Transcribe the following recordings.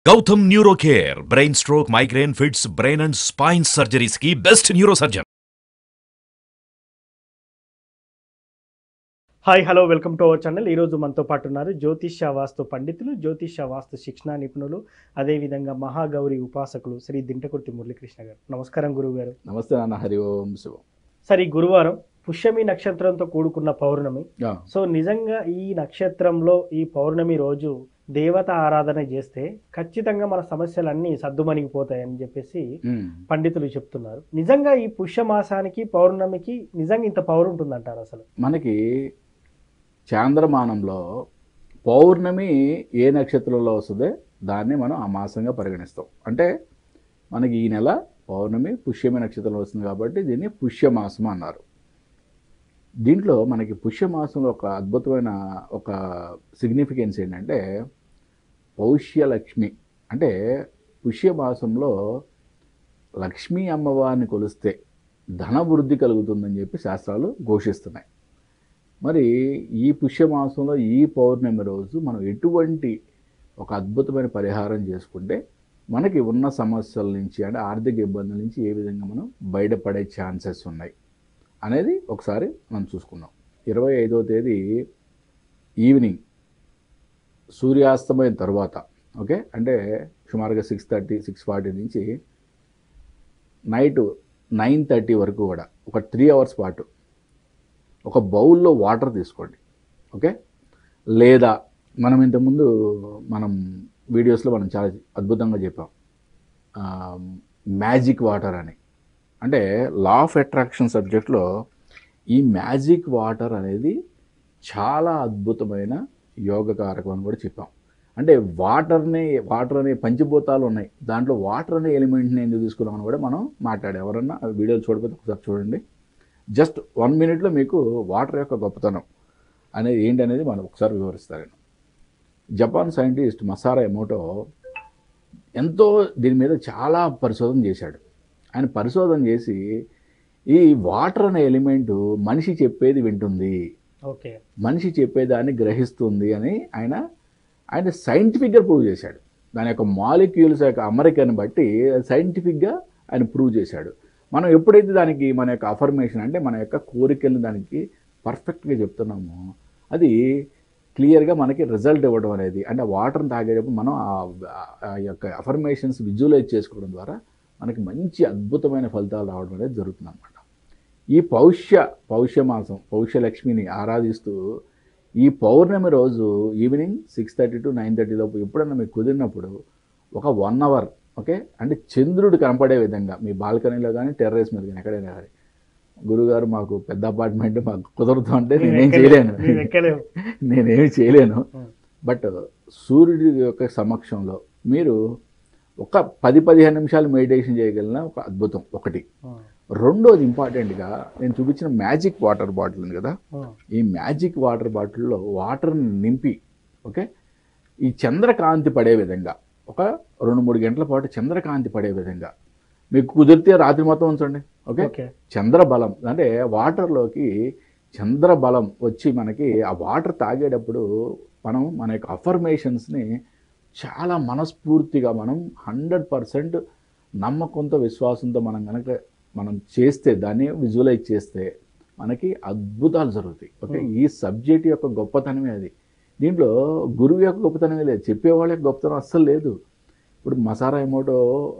Gautam neuro care brain stroke migraine fits brain and spine surgeries కి best neuro surgeon hi hello welcome to our channel ఈరోజు మనతో పాటు ఉన్నారు జ్యోతిష్య వాస్తు పండితులు జ్యోతిష్య వాస్తు శిక్షణ నిపుణులు అదేవిధంగా మహాగౌరి ఉపాసకులు శ్రీ దింటకుర్తి మురళీకృష్ణ గారు నమస్కారం గురువు గారు నమస్తే నాన్న హరి ఓం శివం సరే ఈ గురువారం పుష్యమి నక్షత్రంతో కూడుకున్న పౌర్ణమి ఆ, సో నిజంగా ఈ నక్షత్రంలో ఈ పౌర్ణమి రోజు దేవత ఆరాధన చేస్తే ఖచ్చితంగా మన సమస్యలన్నీ సద్దుమణిగిపోతాయని చెప్పేసి ఉమ్. పండితులు చెప్తున్నారు నిజంగా ఈ పుష్యమాసానికి పౌర్ణమికి నిజంగా ఇంత పౌరు ఉంటుందంటారు అసలు మనకి చాంద్రమానంలో పౌర్ణమి ఏ నక్షత్రంలో వస్తుందో దాన్ని మనం ఆ మాసంగా పరిగణిస్తాం అంటే మనకి ఈ నెల పౌర్ణమి పుష్యమి నక్షత్రంలో వస్తుంది కాబట్టి దీన్ని పుష్యమాసం అన్నారు దీంట్లో మనకి పుష్యమాసంలో ఒక అద్భుతమైన ఒక సిగ్నిఫికెన్స్ ఏంటంటే పౌష్యలక్ష్మి అంటే పుష్యమాసంలో లక్ష్మీ అమ్మవారిని కొలిస్తే ధనవృద్ధి కలుగుతుందని చెప్పి శాస్త్రాలు ఘోషిస్తున్నాయి మరి ఈ పుష్యమాసంలో ఈ పౌర్ణమి రోజు మనం ఎటువంటి ఒక అద్భుతమైన పరిహారం చేసుకుంటే మనకి ఉన్న సమస్యల నుంచి అంటే ఆర్థిక ఇబ్బందుల నుంచి ఏ విధంగా మనం బయటపడే ఛాన్సెస్ ఉన్నాయి అనేది ఒకసారి మనం చూసుకుందాం ఇరవై ఐదో తేదీ ఈవినింగ్ సూర్యాస్తమయం తర్వాత ఓకే అంటే సుమారుగా సిక్స్ థర్టీ సిక్స్ ఫార్టీ నుంచి నైట్ నైన్ థర్టీ వరకు కూడా ఒక త్రీ అవర్స్ పాటు ఒక బౌల్లో వాటర్ తీసుకోండి ఓకే లేదా మనం ఇంతకుముందు మనం వీడియోస్లో మనం చాలా అద్భుతంగా చెప్పాం మ్యాజిక్ వాటర్ అని అంటే లా ఆఫ్ అట్రాక్షన్ సబ్జెక్ట్లో ఈ మ్యాజిక్ వాటర్ అనేది చాలా అద్భుతమైన యోగకారకం అని కూడా చెప్పాం అంటే వాటర్ని వాటర్ అనే పంచభూతాలు ఉన్నాయి దాంట్లో వాటర్ అనే ఎలిమెంట్ని ఎందుకు తీసుకున్నామని కూడా మనం మాట్లాడాం ఎవరన్నా ఆ వీడియోలు చూడకపోతే ఒకసారి చూడండి జస్ట్ వన్ మినిట్లో మీకు వాటర్ యొక్క గొప్పతనం అనేది ఏంటి అనేది మనం ఒకసారి వివరిస్తాను నేను జపాన్ సైంటిస్ట్ మసారా ఎమోటో ఎంతో దీని మీద చాలా పరిశోధన చేశాడు ఆయన పరిశోధన చేసి ఈ వాటర్ అనే ఎలిమెంటు మనిషి చెప్పేది వింటుంది ఓకే మనిషి చెప్పేదాన్ని గ్రహిస్తుంది అని ఆయన ఆయన సైంటిఫిక్గా ప్రూవ్ చేశాడు దాని యొక్క మాలిక్యూల్స్ యొక్క అమరికని బట్టి సైంటిఫిక్గా ఆయన ప్రూవ్ చేశాడు మనం ఎప్పుడైతే దానికి మన యొక్క అఫర్మేషన్ అంటే మన యొక్క కోరికలను దానికి పర్ఫెక్ట్గా చెప్తున్నామో అది క్లియర్గా మనకి రిజల్ట్ ఇవ్వడం అనేది అంటే వాటర్ని తాగేటప్పుడు మనం ఆ- ఆ యొక్క అఫర్మేషన్స్ విజువలైజ్ చేసుకోవడం ద్వారా మనకి మంచి అద్భుతమైన ఫలితాలు రావడం అనేది జరుగుతుంది అనమాట ఈ పౌష్య పౌష్య మాసం పౌష్యలక్ష్మిని ఆరాధిస్తూ ఈ పౌర్ణమి రోజు evening six thirty to nine thirty లోపు ఎప్పుడన్నా మీకు కుదిరినప్పుడు ఒక వన్ అవర్ ఓకే అంటే చంద్రుడు కనపడే విధంగా మీ బాల్కనీలో కానీ టెర్రస్ మీద కానీ ఎక్కడైనా కానీ గురుగారు మాకు పెద్ద అపార్ట్మెంట్ మాకు కుదరదు అంటే నేనేం చేయలేను మీరు ఎక్కలేవు నేనేమి చేయలేను Hmm. బట్ సూర్యుడి యొక్క సమక్షంలో మీరు ఒక పది పదిహేను నిమిషాలు మెడిటేషన్ చేయగలిగిన ఒక అద్భుతం ఒకటి రెండోది ఇంపార్టెంట్గా నేను చూపించిన మ్యాజిక్ వాటర్ బాటిల్ ఉంది కదా ఈ మ్యాజిక్ వాటర్ బాటిల్లో వాటర్ని నింపి ఓకే ఈ చంద్రకాంతి పడే విధంగా ఒక రెండు మూడు గంటల పాటు చంద్రకాంతి పడే విధంగా మీకు కుదిరితే రాత్రి మొత్తం ఉంచండి ఓకే ఓకే చంద్రబలం అంటే వాటర్లోకి చంద్రబలం వచ్చి మనకి ఆ వాటర్ తాగేటప్పుడు మనం మన యొక్క అఫర్మేషన్స్ని చాలా మనస్ఫూర్తిగా మనం హండ్రెడ్ పర్సెంట్ నమ్మకంతో విశ్వాసంతో మనం కనుక మనం చేస్తే దాన్ని విజువలైజ్ చేస్తే మనకి అద్భుతాలు జరుగుతాయి ఓకే ఈ సబ్జెక్ట్ యొక్క గొప్పతనమే అది దీంట్లో గురువు యొక్క గొప్పతనమే లేదు చెప్పేవాళ్ళ యొక్క గొప్పతనం అస్సలు లేదు ఇప్పుడు మసారా ఎమోటో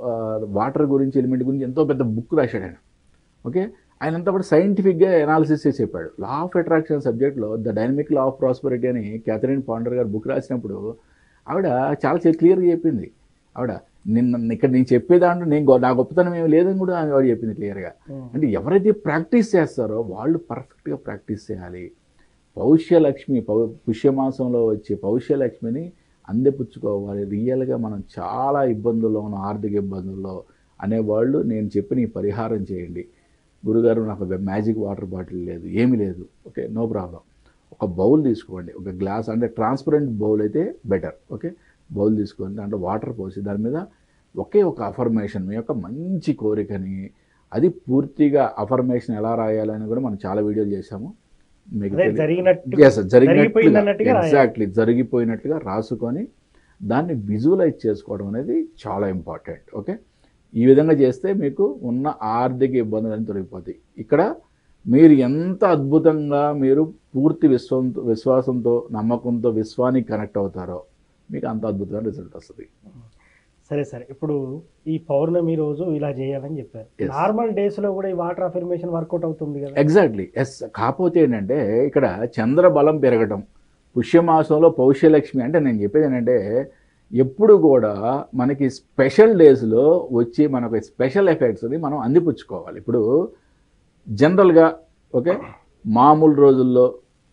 వాటర్ గురించి ఎలిమెంట్ గురించి ఎంతో పెద్ద బుక్ రాశాడు ఆయన ఓకే ఆయన అంతా కూడా సైంటిఫిక్గా ఎనాలిసిస్ చేసి చెప్పాడు లా ఆఫ్ అట్రాక్షన్ సబ్జెక్ట్లో the dynamic law of prosperity అని క్యాథరిన్ పాండర్ గారు బుక్ రాసినప్పుడు ఆవిడ చాలా క్లియర్గా చెప్పింది ఆవిడ నిన్న ఇక్కడ నేను చెప్పేదాంట్లో నేను గొ- నా గొప్పతనం ఏమి లేదని కూడా ఆవిడ చెప్పింది క్లియర్గా అంటే ఎవరైతే ప్రాక్టీస్ చేస్తారో వాళ్ళు పర్ఫెక్ట్గా ప్రాక్టీస్ చేయాలి పౌష్యలక్ష్మి పౌ పుష్యమాసంలో వచ్చే పౌష్యలక్ష్మిని అందెపుచ్చుకోవాలి రియల్గా మనం చాలా ఇబ్బందుల్లో ఉన్నాం ఆర్థిక ఇబ్బందుల్లో అనేవాళ్ళు నేను చెప్పిన ఈ పరిహారం చేయండి గురుగారు నాకు ఒక మ్యాజిక్ వాటర్ బాటిల్ లేదు ఏమీ లేదు ఓకే నో ప్రాబ్లం ఒక బౌల్ తీసుకోండి ఒక గ్లాస్ అంటే ట్రాన్స్పరెంట్ బౌల్ అయితే బెటర్ ఓకే బౌల్ తీసుకోండి దాంట్లో వాటర్ పోసి దాని మీద ఒకే ఒక అఫర్మేషన్ మీ యొక్క మంచి కోరికని అది పూర్తిగా అఫర్మేషన్ ఎలా రాయాలని కూడా మనం చాలా వీడియోలు చేశాము మీకు అదే తెలి- జరిగినట్టు Yes, జరిగినట్లుగా జరిగిపోయిందన్నట్టుగా రాయాలి. ఎగ్జాక్ట్లీ జరిగిపోయినట్టుగా రాసుకొని దాన్ని విజువలైజ్ చేసుకోవడం అనేది చాలా ఇంపార్టెంట్ ఓకే ఈ విధంగా చేస్తే మీకు ఉన్న ఆర్థిక ఇబ్బందులన్నీ తొలగిపోతాయి ఇక్కడ మీరు ఎంత అద్భుతంగా మీరు పూర్తి విశ్వంతో విశ్వాసంతో నమ్మకంతో విశ్వానికి కనెక్ట్ అవుతారో మీకు అంత అద్భుతమైన రిజల్ట్ వస్తుంది సరే సరే ఇప్పుడు ఈ పౌర్ణమి రోజు ఇలా చేయాలని చెప్పారు Yes. నార్మల్ డేస్ లో కూడా ఈ వాటర్ అఫర్మేషన్ వర్కౌట్ అవుతుంది కదా ఎగ్జాక్ట్లీ ఎస్ కాకపోతే ఏంటంటే ఇక్కడ చంద్ర బలం పెరగటం పుష్యమాసంలో పౌష్యలక్ష్మి అంటే నేను చెప్పేది ఏంటంటే ఎప్పుడు కూడా మనకి స్పెషల్ డేస్లో వచ్చి మనకు స్పెషల్ ఎఫెక్ట్స్ని మనం అందిపుచ్చుకోవాలి ఇప్పుడు జనరల్గా ఓకే మామూలు రోజుల్లో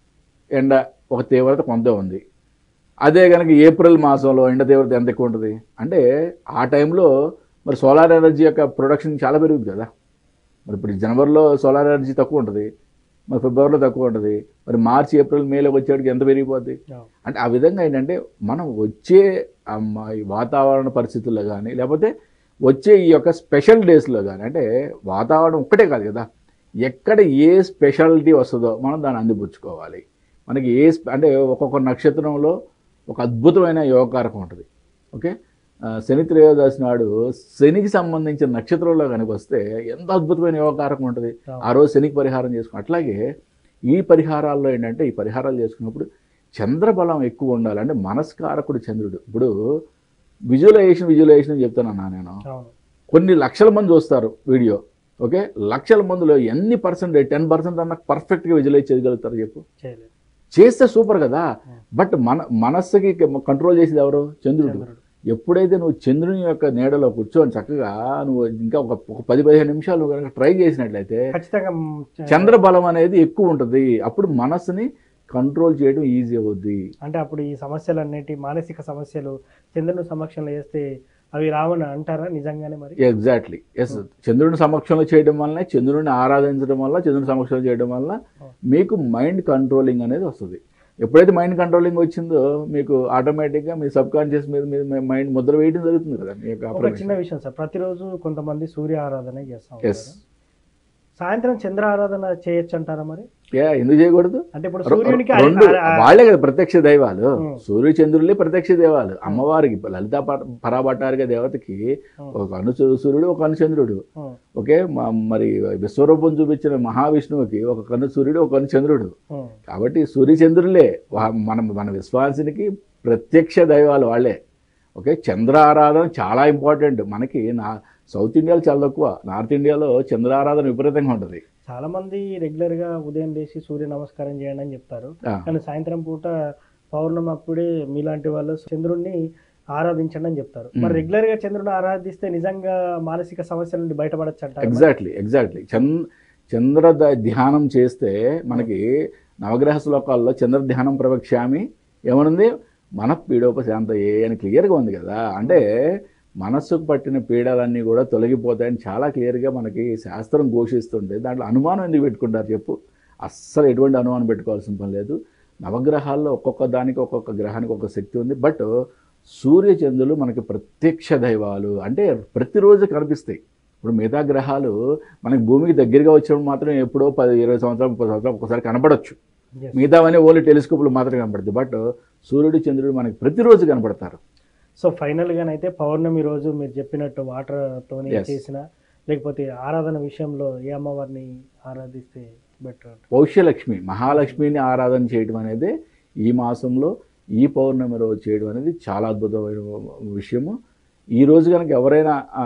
ఎండ ఒక తీవ్రత కొంత ఉంది అదే కనుక ఏప్రిల్ మాసంలో ఎండ తీవ్రత ఎంత ఎక్కువ ఉంటుంది అంటే ఆ టైంలో మరి సోలార్ ఎనర్జీ యొక్క ప్రొడక్షన్ చాలా పెరుగుతుంది కదా మరి ఇప్పుడు జనవరిలో సోలార్ ఎనర్జీ తక్కువ ఉంటుంది మరి ఫిబ్రవరిలో తక్కువ ఉంటుంది మరి మార్చి ఏప్రిల్ మేలో వచ్చేటికి ఎంత పెరిగిపోద్ది అవును. అంటే ఆ విధంగా ఏంటంటే మనం వచ్చే ఆ మ- ఈ వాతావరణ పరిస్థితుల్లో కానీ లేకపోతే వచ్చే ఈ యొక్క స్పెషల్ డేస్లో కానీ అంటే వాతావరణం ఒక్కటే కాదు కదా ఎక్కడ ఏ స్పెషాలిటీ వస్తుందో మనం దాన్ని అందిపుచ్చుకోవాలి మనకి ఏ స్పె- అంటే ఒక్కొక్క నక్షత్రంలో ఒక అద్భుతమైన యోగకారకం ఉంటుంది ఓకే ఆ, శని త్రయోదశి నాడు శనికి సంబంధించిన నక్షత్రంలో కనుక వస్తే ఎంత అద్భుతమైన యోగకారకం ఉంటుంది ఆ రోజు శనికి పరిహారం చేసుకుని అట్లాగే ఈ పరిహారాల్లో ఏంటంటే ఈ పరిహారాలు చేసుకున్నప్పుడు చంద్రబలం ఎక్కువ ఉండాలి అంటే మనస్కారకుడు చంద్రుడు ఇప్పుడు విజువలైజేషన్ విజువలైజేషన్ అని చెప్తానన్నా నేను అవును కొన్ని లక్షల మంది చూస్తారు వీడియో ఓకే లక్షల మందిలో ఎన్ని పర్సెంట్ టెన్ పర్సెంట్ అన్న పర్ఫెక్ట్గా విజువలైజ్ చేయగలుగుతారు చెప్పు చేయలేదు చేస్తే సూపర్ కదా బట్ మన మనస్సుకి కంట్రోల్ చేసేది ఎవరు చంద్రుడు చంద్రుడు. ఎప్పుడైతే నువ్వు చంద్రుని యొక్క నీడలో కూర్చొని చక్కగా నువ్వు ఇంకా ఒక ఒక పది పదిహేను నిమిషాలు నువ్వు కనుక ట్రై చేసినట్లయితే ఖచ్చితంగా మ్, చ- చంద్రబలం అనేది ఎక్కువ ఉంటుంది అప్పుడు మనస్సుని కంట్రోల్ చేయడం ఈజీ అవుద్ది అంటే అప్పుడు ఈ సమస్యలు అన్నిటి మానసిక సమస్యలు చంద్రుని సమక్షంలో చేస్తే అవి రావని అంటారా నిజంగానే మరి ఎగ్జాక్ట్లీ ఎస్ చంద్రుని సమక్షంలో చేయడం వల్ల చంద్రుని ఆరాధించడం వల్ల చంద్రుని సమక్షంలో చేయడం వల్ల మీకు మైండ్ కంట్రోలింగ్ అనేది వస్తుంది ఎప్పుడైతే మైండ్ కంట్రోలింగ్ వచ్చిందో మీకు ఆటోమేటిక్గా మీ సబ్ కాన్షియస్ మీద మీద మైండ్ ముద్ర వేయడం జరుగుతుంది కదా మీ యొక్క ఒక చిన్న విషయం సార్ ప్రతిరోజు కొంతమంది సూర్య ఆరాధన చేస్తాం ఎస్ సాయంత్రం చంద్ర ఆరాధన చేయొచ్చు అంటారా మరి ఏ ఎందుకు చేయకూడదు అంటే ఇప్పుడు రె- సూర్యునికి రెండు ఆ- ఆ- వాళ్ళే కదా ప్రత్యక్ష దైవాలు Hmm. సూర్య చంద్రులే ప్రత్యక్ష దైవాలు అమ్మవారికి లలిత పరాభట్టారిక దేవతకి Hmm. ఒక అను సూర్యుడు ఒక అను చంద్రుడు ఉమ్, ఓకే మ- మరి విశ్వరూపం చూపించిన మహావిష్ణువుకి ఒక కన్ను సూర్యుడు ఒక కన్ను చంద్రుడు ఉమ్, కాబట్టి సూర్యచంద్రులే వా- మన మన విశ్వాసానికి ప్రత్యక్ష దైవాలు వాళ్ళే ఓకే చంద్ర ఆరాధన చాలా ఇంపార్టెంట్ మనకి నా సౌత్ ఇండియాలో చాలా తక్కువ నార్త్ ఇండియాలో చంద్ర ఆరాధన విపరీతంగా ఉంటుంది చాలా మంది రెగ్యులర్ గా ఉదయం లేచి సూర్య నమస్కారం చేయండి అని చెప్తారు ఆ, కానీ సాయంత్రం పూట పౌర్ణమి అప్పుడే మీలాంటి వాళ్ళు చంద్రుణ్ణి ఆరాధించండి అని చెప్తారు మరి Hmm. రెగ్యులర్ గా చంద్రుని ఆరాధిస్తే నిజంగా మానసిక సమస్యల నుండి బయటపడచ్చు అంటారు ఎగ్జాక్ట్లీ ఎగ్జాక్ట్లీ చంద్ర చంద్ర ద- ధ్యానం చేస్తే మనకి నవగ్రహ శ్లోకాల్లో చంద్ర ధ్యానం ప్రవక్ష్యామి ఏమనుంది మన పీడోపశాంత ఏ అని క్లియర్గా ఉంది కదా అంటే మనస్సుకు పట్టిన పీడలన్నీ కూడా తొలగిపోతాయని చాలా క్లియర్గా మనకి శాస్త్రం ఘోషిస్తుంటే దాంట్లో అనుమానం ఎందుకు పెట్టుకుంటారు చెప్పు అస్సలు ఎటువంటి అనుమానం పెట్టుకోవాల్సిన పని లేదు నవగ్రహాల్లో ఒక్కొక్క దానికి ఒక్కొక్క గ్రహానికి ఒక శక్తి ఉంది బట్ సూర్య చంద్రులు మనకి ప్రత్యక్ష దైవాలు అంటే ప్రతిరోజు కనిపిస్తాయి ఇప్పుడు మిగతా గ్రహాలు మనకి భూమికి దగ్గరగా వచ్చినప్పుడు మాత్రం ఎప్పుడో పది ఇరవై సంవత్సరాలు ముప్పై సంవత్సరాలు ఒకసారి కనపడొచ్చు Yes. మిగతావన్నీ ఓన్లీ టెలిస్కోప్లు మాత్రమే కనపడుతుంది బట్ సూర్యుడు చంద్రుడు మనకి ప్రతిరోజు కనపడతారు సో ఫైనల్ గానైతే పౌర్ణమి రోజు మీరు చెప్పినట్టు వాటర్ తోని Yes. చేసిన లేకపోతే ఆరాధన విషయంలో ఏ అమ్మవారిని ఆరాధిస్తే బెటర్ పౌష్యలక్ష్మి మహాలక్ష్మిని ఆరాధన చేయడం అనేది ఈ మాసంలో ఈ పౌర్ణమి రోజు చేయడం అనేది చాలా అద్భుతమైన విషయము ఈ రోజు కనుక ఎవరైనా ఆ,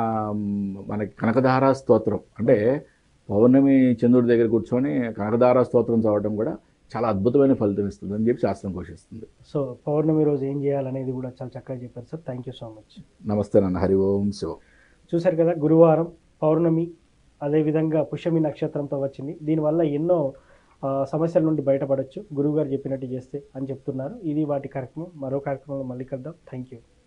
మనకి కనకధార స్తోత్రం అంటే పౌర్ణమి చంద్రుడి దగ్గర కూర్చొని కనకధార స్తోత్రం చదవడం కూడా చాలా అద్భుతమైన ఫలితం ఇస్తుంది అని చెప్పి శాస్త్రం ఘోషిస్తుంది సో పౌర్ణమి రోజు ఏం చేయాలనేది కూడా చాలా చక్కగా చెప్పారు sir thank you so much నమస్తే నాన్న హరి ఓం శివం చూశారు కదా గురువారం పౌర్ణమి అదేవిధంగా పుష్యమి నక్షత్రంతో వచ్చింది దీనివల్ల ఎన్నో ఆ, సమస్యల నుండి బయటపడవచ్చు గురువుగారు చెప్పినట్టు చేస్తే అని చెప్తున్నారు ఇది వాటి కార్యక్రమం మరో కార్యక్రమంలో మళ్ళీ కలుద్దాం థ్యాంక్ యూ